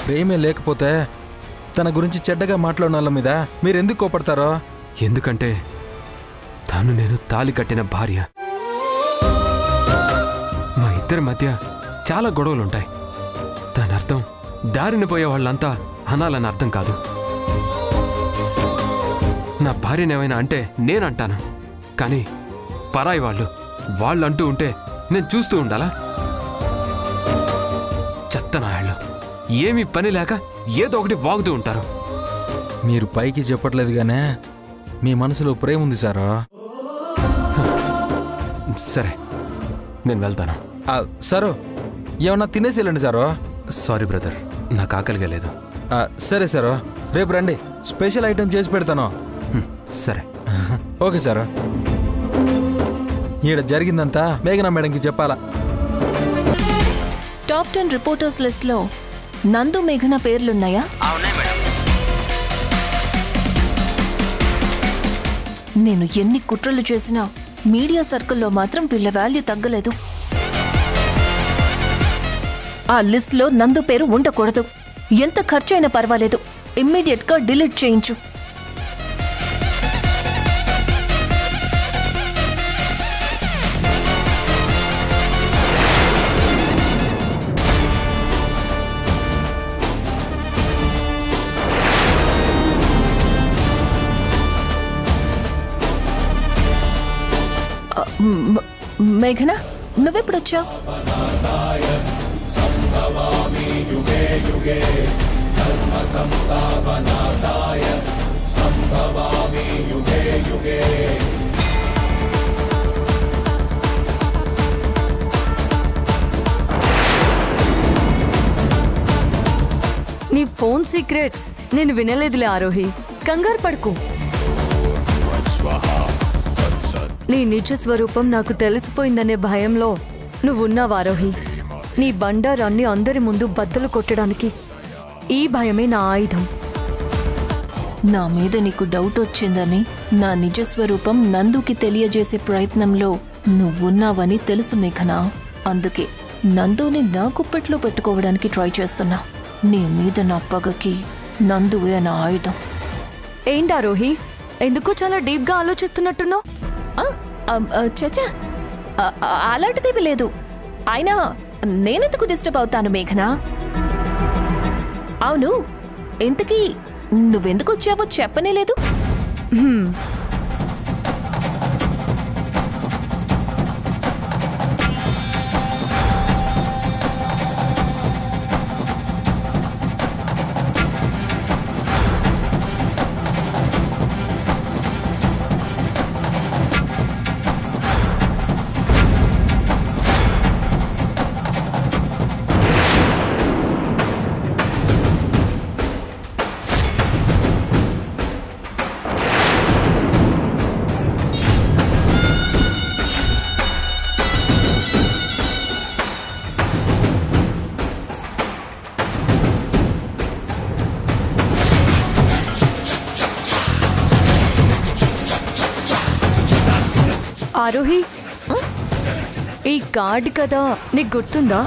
ప్రేమే లేకపోతే తన గురించి చెడ్డగా మాట్లాడిన వాళ్ళ మీద మీరు ఎందుకు కోపడతారో ఎందుకంటే తాను నేను తాలి కట్టిన భార్య మా ఇద్దరి మధ్య చాలా గొడవలుంటాయి దాని అర్థం దారిన పోయే వాళ్ళంతా అనాలని అర్థం కాదు నా భార్యనేమైనా అంటే నేనంటాను కానీ పరాయి వాళ్ళు వాళ్ళు అంటూ ఉంటే నేను చూస్తూ ఉండాలా చెత్తనాయాళ్ళు ఏమీ పని లేక ఏదో ఒకటి వాగుతూ ఉంటారు మీరు పైకి చెప్పట్లేదు గానే మీ మనసులో ప్రేమ ఉంది సారో సరే నేను వెళ్తాను ఆ, సారు ఏమన్నా తినేసి వెళ్ళండి సారు సారీ బ్రదర్ నాకు ఆకలిగా లేదు ఆ, సరే సారు రేపు రండి స్పెషల్ ఐటెం చేసి పెడతాను హ్మ్, సరే ఓకే సారు ఈడ జరిగిందంతా మేఘనా మేడంకి చెప్పాలా టాప్ టెన్ రిపోర్టర్స్ లిస్ట్ లో నందు మేఘన పేర్లున్నాయా నేను ఎన్ని కుట్రలు చేసినా మీడియా సర్కిల్లో మాత్రం వీళ్ళ వాల్యూ తగ్గలేదు ఆ లిస్ట్ లో నందు పేరు ఉండకూడదు ఎంత ఖర్చైనా పర్వాలేదు ఇమ్మీడియట్ గా డిలీట్ చేయించు ఆ, మ- మేఘన నువ్వెప్పుడొచ్చావు నీ ఫోన్ సీక్రెట్స్ నేను వినలేదులే ఆరోహి కంగారు పడుకు నీ నిజ స్వరూపం నాకు తెలిసిపోయిందనే భయంలో నువ్వున్నావు ఆరోహి నీ బండారాన్ని అందరి ముందు బద్దలు కొట్టడానికి ఈ భయమే నా ఆయుధం నా మీద నీకు డౌట్ వచ్చిందని నా నిజ స్వరూపం నందుకి తెలియజేసే ప్రయత్నంలో నువ్వున్నావని తెలుసు మేఘనా అందుకే నందుని నా గుప్పెట్లో పెట్టుకోవడానికి ట్రై చేస్తున్నా నీ మీద నా పగకి నందువే నా ఆయుధం ఏంటి ఆరోహి ఎందుకు చాలా డీప్గా ఆలోచిస్తున్నట్టున్నావు ఆ, ఆ, ఆ, చచ్చా ఆ, ఆ, అలాంటిదేమీ లేదు అయినా నేనెందుకు డిస్టర్బ్ అవుతాను మేఘనా అవును ఇంతకీ నువ్వెందుకు వచ్చావో చెప్పనే లేదు ఆరోహి ఈ కార్డ్ కదా నీకు గుర్తుందా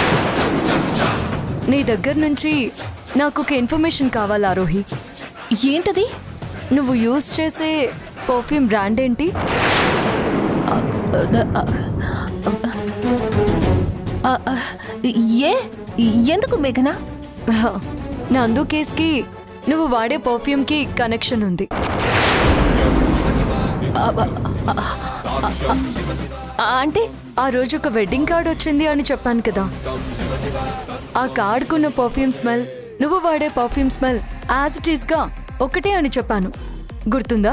నీ దగ్గర నుంచి నాకు ఒక ఇన్ఫర్మేషన్ కావాలి ఆరోహి ఏంటది నువ్వు యూజ్ చేసే పర్ఫ్యూమ్ బ్రాండ్ ఏంటి ఆ, ఆ, ఏ ఎందుకు మేఘనా నందు కేస్కి నువ్వు వాడే పర్ఫ్యూమ్కి కనెక్షన్ ఉంది ఆ, అంటే ఆ రోజు ఒక వెడ్డింగ్ కార్డ్ వచ్చింది అని చెప్పాను కదా ఆ కార్డుకున్న పర్ఫ్యూమ్ స్మెల్ నువ్వు వాడే పర్ఫ్యూమ్ స్మెల్ యాజ్ ఇట్ ఈస్గా ఒకటే అని చెప్పాను గుర్తుందా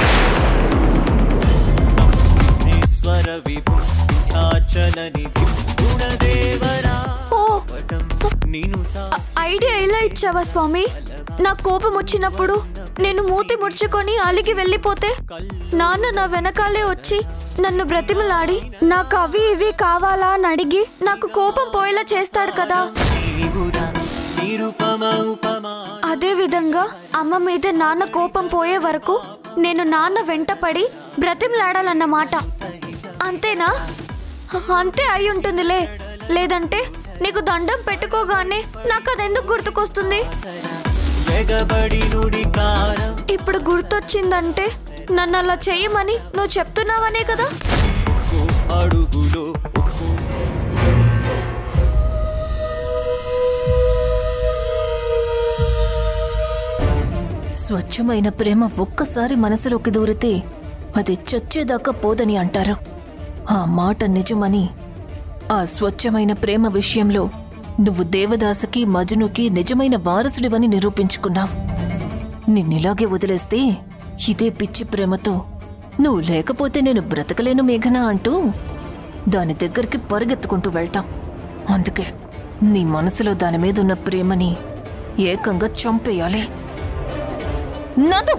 ఈశ్వర విభు అచల నిధి గుణదేవరా ఓ నీను సా ఐడియా ఎలా ఇచ్చావా స్వామి నా కోపం వచ్చినప్పుడు నేను మూతి ముడుచుకొని అలిగి వెళ్ళిపోతే నాన్న నా వెనకాలే వచ్చి నన్ను బ్రతిమలాడి నాకు అవి ఇవి కావాలా అని అడిగి నాకు కోపం పోయేలా చేస్తాడు కదా నీవురా నిరుపమ ఉపమా అదే విధంగా అమ్మ మీద నాన్న కోపం పోయే వరకు నేను నాన్న వెంటపడి బ్రతిమలాడాలన్నమాట అంతేనా అంతే అయి ఉంటుందిలే లేదంటే నీకు దండం పెట్టుకోగానే నాకు అదెందుకు గుర్తుకొస్తుంది ఎగబడి నుడి కారం ఇప్పుడు గుర్తొచ్చిందంటే నన్ను అలా చెయ్యమని నువ్వు చెప్తున్నావనే కదా అడుగులో స్వచ్ఛమైన ప్రేమ ఒక్కసారి మనసులోకి దూరితే అది చచ్చేదాకా పోదని అంటారు ఆ మాట నిజమని ఆ స్వచ్ఛమైన ప్రేమ విషయంలో నువ్వు దేవదాసుకి మజునుకి నిజమైన వారసుడివని నిరూపించుకున్నావు నిన్నిలాగే వదిలేస్తే ఇదే పిచ్చి ప్రేమతో నువ్వు లేకపోతే నేను బ్రతకలేను మేఘనా అంటూ దాని దగ్గరికి పరిగెత్తుకుంటూ వెళ్తాం అందుకే నీ మనసులో దాని మీద ఉన్న ప్రేమని ఏకంగా చంపేయాలి నందు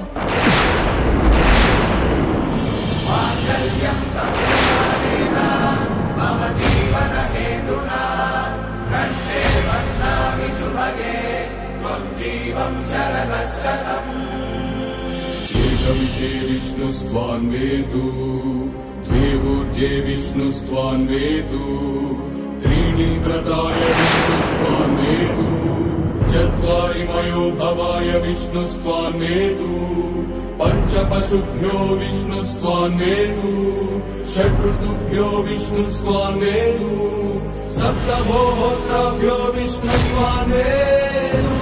एकविषे विष्णुस्त्वान्वेतु द्वे ऊर्जे विष्णुस्त्वान्वेतु त्रीणि व्रताय विष्णुस्त्वान्वेतु चत्वारि मयो भवाय विष्णुस्त्वान्वेतु पञ्चपशुभ्यो विष्णुस्त्वान्वेतु षड्ऋतुभ्यो विष्णुस्त्वान्वेतु सप्तभोहोत्राभ्यो विष्णुस्त्वान्वेतु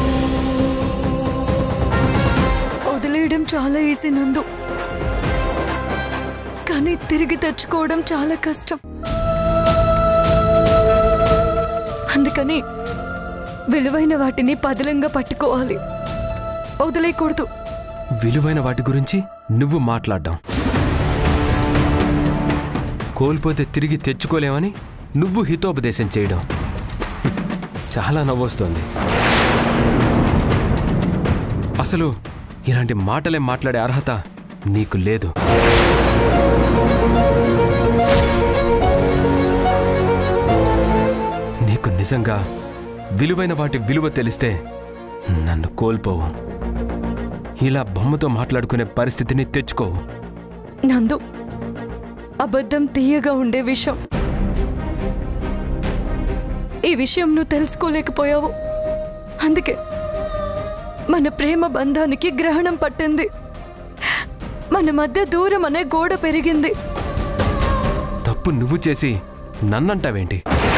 వదిలేయడం చాలా ఈజీ నందు కానీ తిరిగి తెచ్చుకోవడం చాలా కష్టం అందుకని విలువైన వాటిని పదిలంగా పట్టుకోవాలి వదిలేయకూడదు విలువైన వాటి గురించి నువ్వు మాట్లాడ్డాం కోల్పోతే తిరిగి తెచ్చుకోలేమని నువ్వు హితోపదేశం చేయడం చాలా నవ్వొస్తోంది అసలు ఇలాంటి మాటలే మాట్లాడే అర్హత నీకు లేదు నీకు నిజంగా విలువైన వాటి విలువ తెలిస్తే నన్ను కోల్పోవు ఇలా బొమ్మతో మాట్లాడుకునే పరిస్థితిని తెచ్చుకోవు నందు అబద్ధం తీయగా ఉండే విషయం ఈ విషయం నువ్వు తెలుసుకోలేకపోయావు అందుకే మన ప్రేమ బంధానికి గ్రహణం పట్టింది మన మధ్య దూరం అనే గోడ పెరిగింది తప్పు నువ్వు చేసి నన్నంటావేంటి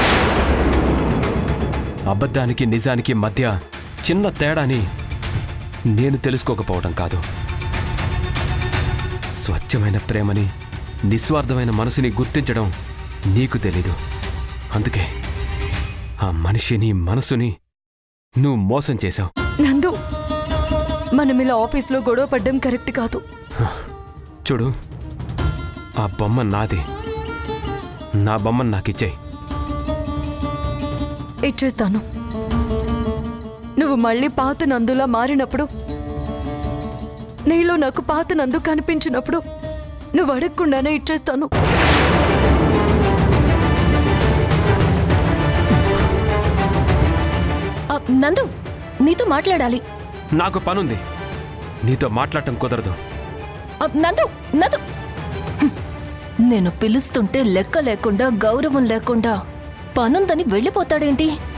అబద్ధానికి నిజానికి మధ్య చిన్న తేడాని నేను తెలుసుకోకపోవడం కాదు స్వచ్ఛమైన ప్రేమని నిస్వార్థమైన మనసుని గుర్తించడం నీకు తెలీదు అందుకే ఆ మనిషిని మనసుని నువ్వు మోసం చేశావు నందు మనం ఇలా ఆఫీస్లో గొడవ పడ్డం కరెక్ట్ కాదు చూడు ఆ బొమ్మ నాది నా బొమ్మను నాకిచ్చేయి ఇచ్చేస్తాను నువ్వు మళ్ళీ పాత నందులా మారినప్పుడు నీలో నాకు పాత నందు కనిపించినప్పుడు నువ్వు అడగకుండానే ఇచ్చేస్తాను ఆ, నందు నీతో మాట్లాడాలి నాకు పనుంది నీతో మాట్లాడటం కుదరదు ఆ, నందు నందు హ్మ్. నేను పిలుస్తుంటే లెక్క లేకుండా గౌరవం లేకుండా పనుందని వెళ్ళిపోతాడేంటి